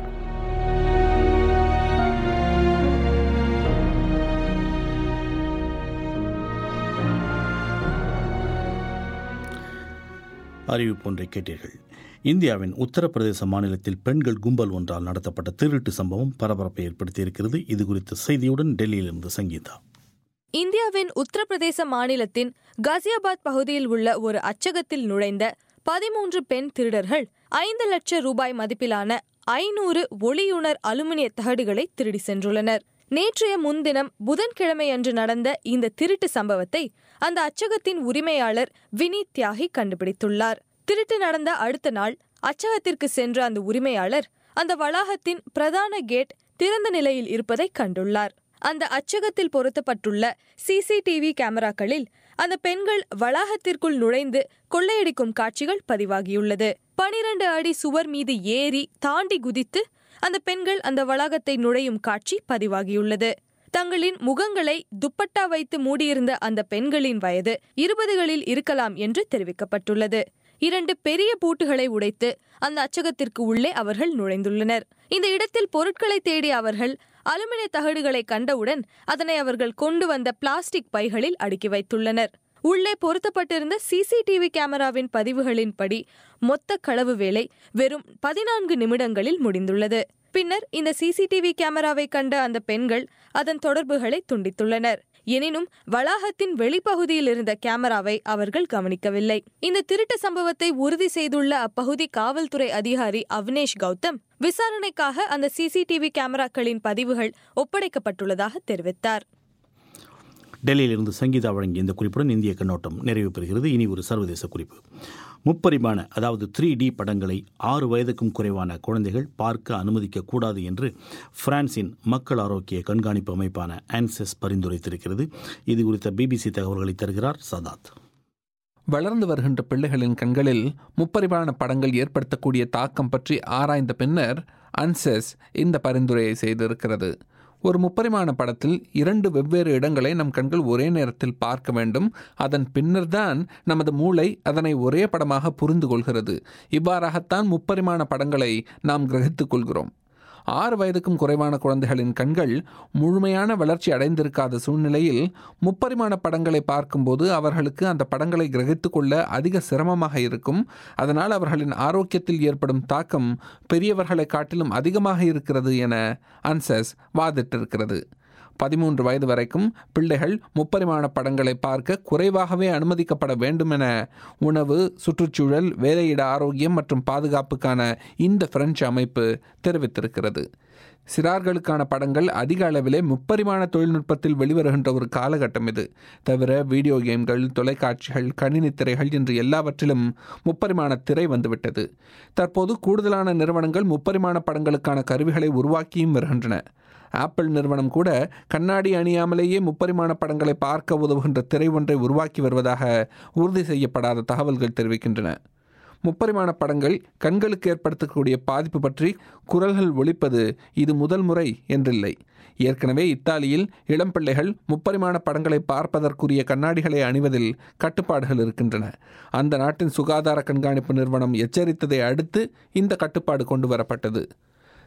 அறிவிப்பு ஒன்றை கேட்டீர்கள் இந்தியாவின் உத்தரப்பிரதேச மாநிலத்தில் பெண்கள் கும்பல் ஒன்றால் நடத்தப்பட்ட திருட்டு சம்பவம் பரபரப்பை ஏற்படுத்தியிருக்கிறது இது குறித்த செய்தியுடன் டெல்லியிலிருந்து சங்கீதா இந்தியாவின் உத்தரப்பிரதேச மாநிலத்தின் காசியாபாத் பகுதியில் உள்ள ஒரு அச்சகத்தில் நுழைந்த பதிமூன்று பெண் திருடர்கள் ஐந்து லட்சம் ரூபாய் மதிப்பிலான ஐநூறு ஒளியுணர் அலுமினிய தகடுகளை திருடி சென்றுள்ளனர் நேற்றைய முன்தினம் புதன்கிழமை அன்று நடந்த இந்த திருட்டு சம்பவத்தை அந்த அச்சகத்தின் உரிமையாளர் வினீத் தியாகி கண்டுபிடித்துள்ளார் திருட்டு நடந்த அடுத்த நாள் அச்சகத்திற்கு சென்ற அந்த உரிமையாளர் அந்த வளாகத்தின் பிரதான கேட் திறந்த நிலையில் இருப்பதை கண்டுள்ளார் அந்த அச்சகத்தில் பொருத்தப்பட்டுள்ள சிசிடிவி கேமராக்களில் அந்த பெண்கள் வளாகத்திற்குள் நுழைந்து கொள்ளையடிக்கும் காட்சிகள் பதிவாகியுள்ளது பனிரண்டு அடி சுவர் மீது ஏறி தாண்டி குதித்து அந்த பெண்கள் அந்த வளாகத்தை நுழையும் காட்சி பதிவாகியுள்ளது தங்களின் முகங்களை துப்பட்டா வைத்து மூடியிருந்த அந்த பெண்களின் வயது இருபதுகளில் இருக்கலாம் என்று தெரிவிக்கப்பட்டுள்ளது இரண்டு பெரிய பூட்டுகளை உடைத்து அந்த அச்சகத்திற்கு உள்ளே அவர்கள் நுழைந்துள்ளனர் இந்த இடத்தில் பொருட்களை தேடிய அவர்கள் அலுமினிய தகடுகளை கண்டவுடன் அதனை அவர்கள் கொண்டு வந்த பிளாஸ்டிக் பைகளில் அடுக்கி வைத்துள்ளனர் உள்ளே பொருத்தப்பட்டிருந்த சிசிடிவி கேமராவின் பதிவுகளின்படி மொத்த களவு வேலை வெறும் பதினான்கு நிமிடங்களில் முடிந்துள்ளது பின்னர் இந்த சிசிடிவி கேமராவை கண்ட அந்த பெண்கள் அதன் தொடர்புகளை துண்டித்துள்ளனர் எனினும் வளாகத்தின் வெளிப்பகுதியில் இருந்த கேமராவை அவர்கள் கவனிக்கவில்லை இந்த திருட்டு சம்பவத்தை உறுதி செய்துள்ள அப்பகுதி காவல்துறை அதிகாரி அவ்னேஷ் கௌதம் விசாரணைக்காக அந்த சிசிடிவி கேமராக்களின் பதிவுகள் ஒப்படைக்கப்பட்டுள்ளதாக தெரிவித்தார் டெல்லியிலிருந்து சங்கீதா வழங்கிய இந்த குறிப்புடன் இந்திய கண்ணோட்டம் நிறைவு பெறுகிறது இனி ஒரு சர்வதேச குறிப்பு முப்பரிமாண அதாவது த்ரீ டி படங்களை ஆறு வயதுக்கும் குறைவான குழந்தைகள் பார்க்க அனுமதிக்க கூடாது என்று பிரான்சின் மக்கள் ஆரோக்கிய கண்காணிப்பு அமைப்பான ஆன்செஸ் பரிந்துரைத்திருக்கிறது இது குறித்த பிபிசி தகவல்களை தருகிறார் சதாத் வளர்ந்து வருகின்ற பிள்ளைகளின் கண்களில் முப்பரிமாண படங்கள் ஏற்படுத்தக்கூடிய தாக்கம் பற்றி ஆராய்ந்த பின்னர் அன்செஸ் இந்த பரிந்துரையை செய்திருக்கிறது ஒரு முப்பரிமாண படத்தில் இரண்டு வெவ்வேறு இடங்களை நம் கண்கள் ஒரே நேரத்தில் பார்க்க வேண்டும் அதன் பின்னர்தான் நமது மூளை அதனை ஒரே படமாக புரிந்து கொள்கிறது இவ்வாறாகத்தான் முப்பரிமாண படங்களை நாம் கிரகித்துக் கொள்கிறோம் ஆறு வயதுக்கும் குறைவான குழந்தைகளின் கண்கள் முழுமையான வளர்ச்சி அடைந்திருக்காத சூழ்நிலையில் முப்பரிமாண படங்களை பார்க்கும்போது அவர்களுக்கு அந்த படங்களை கிரகித்து கொள்ள அதிக சிரமமாக இருக்கும் அதனால் அவர்களின் ஆரோக்கியத்தில் ஏற்படும் தாக்கம் பெரியவர்களை காட்டிலும் அதிகமாக இருக்கிறது என அன்சஸ் வாதிட்டிருக்கிறது பதிமூன்று வயது வரைக்கும் பிள்ளைகள் முப்பரிமாண படங்களை பார்க்க குறைவாகவே அனுமதிக்கப்பட வேண்டும் என உணவு சுற்றுச்சூழல் வேலையிட ஆரோக்கியம் மற்றும் பாதுகாப்புக்கான இந்த பிரெஞ்சு அமைப்பு தெரிவித்திருக்கிறது சிறார்களுக்கான படங்கள் அதிக அளவிலே முப்பரிமாண தொழில்நுட்பத்தில் வெளிவருகின்ற ஒரு காலகட்டம் இது தவிர வீடியோ கேம்கள் தொலைக்காட்சிகள் கணினி திரைகள் என்று எல்லாவற்றிலும் முப்பரிமாண திரை வந்துவிட்டது தற்போது கூடுதலான நிறுவனங்கள் முப்பரிமாண படங்களுக்கான கருவிகளை உருவாக்கியும் வருகின்றன ஆப்பிள் நிறுவனம் கூட கண்ணாடி அணியாமலேயே முப்பரிமாண படங்களை பார்க்க உதவுகின்ற திரை ஒன்றை உருவாக்கி வருவதாக உறுதி செய்யப்படாத தகவல்கள் தெரிவிக்கின்றன முப்பரிமாண படங்கள் கண்களுக்கு ஏற்படுத்தக்கூடிய பாதிப்பு பற்றி குரல்கள் ஒழிப்பது இது முதல் முறை என்றில்லை ஏற்கனவே இத்தாலியில் இளம் பிள்ளைகள் முப்பரிமாண படங்களை பார்ப்பதற்குரிய கண்ணாடிகளை அணிவதில் கட்டுப்பாடுகள் இருக்கின்றன அந்த நாட்டின் சுகாதார கண்காணிப்பு நிறுவனம் எச்சரித்ததை அடுத்து இந்த கட்டுப்பாடு கொண்டு வரப்பட்டது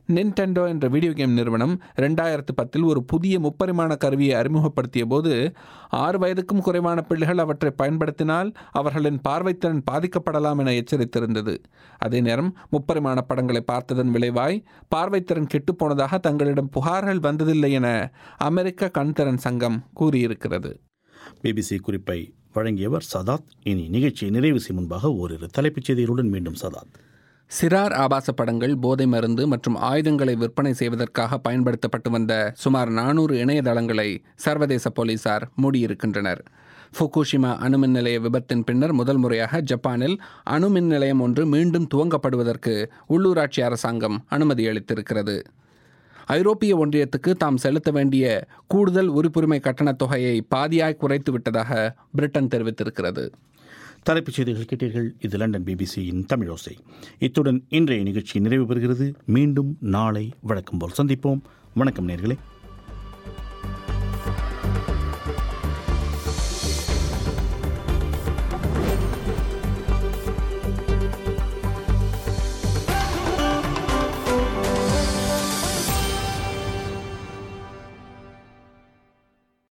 நின்டெண்டோ என்ற வீடியோ கேம் நிறுவனம் ரெண்டாயிரத்து பத்தில் ஒரு புதிய முப்பரிமாண கருவியை அறிமுகப்படுத்திய போது ஆறு வயதுக்கும் குறைவான பிள்ளைகள் அவற்றை பயன்படுத்தினால் அவர்களின் பார்வைத்திறன் பாதிக்கப்படலாம் என எச்சரித்திருந்தது அதே நேரம் முப்பரிமாண படங்களை பார்த்ததன் விளைவாய் பார்வைத்திறன் கெட்டுப்போனதாக தங்களிடம் புகார்கள் வந்ததில்லை என அமெரிக்க கண்திறன் சங்கம் கூறியிருக்கிறது பிபிசி குறிப்பை வழங்கியவர் சதாத் இனி நிகழ்ச்சியை நிறைவு செய்யும் முன்பாக ஓரிரு தலைப்புச் செய்திகளுடன் மீண்டும் சதாத் சிறார் ஆபாச படங்கள் போதை மருந்து மற்றும் ஆயுதங்களை விற்பனை செய்வதற்காக பயன்படுத்தப்பட்டு வந்த சுமார் நானூறு இணையதளங்களை சர்வதேச போலீசார் மூடியிருக்கின்றனர் ஃபுகுஷிமா அணுமின் நிலைய விபத்தின் பின்னர் முதல் முறையாக ஜப்பானில் அணுமின் நிலையம் ஒன்று மீண்டும் துவங்கப்படுவதற்கு உள்ளூராட்சி அரசாங்கம் அனுமதி அளித்திருக்கிறது ஐரோப்பிய ஒன்றியத்துக்கு தாம் செலுத்த வேண்டிய கூடுதல் உறுப்புரிமை கட்டணத் தொகையை பாதியாய் குறைத்து விட்டதாக பிரிட்டன் தெரிவித்திருக்கிறது தலைப்புச் செய்திகள் கேட்டீர்கள் இது லண்டன் பிபிசியின் தமிழோசை இத்துடன் இன்றைய நிகழ்ச்சி நிறைவு பெறுகிறது மீண்டும் நாளை வழக்கம் போல் சந்திப்போம் வணக்கம் நேர்களே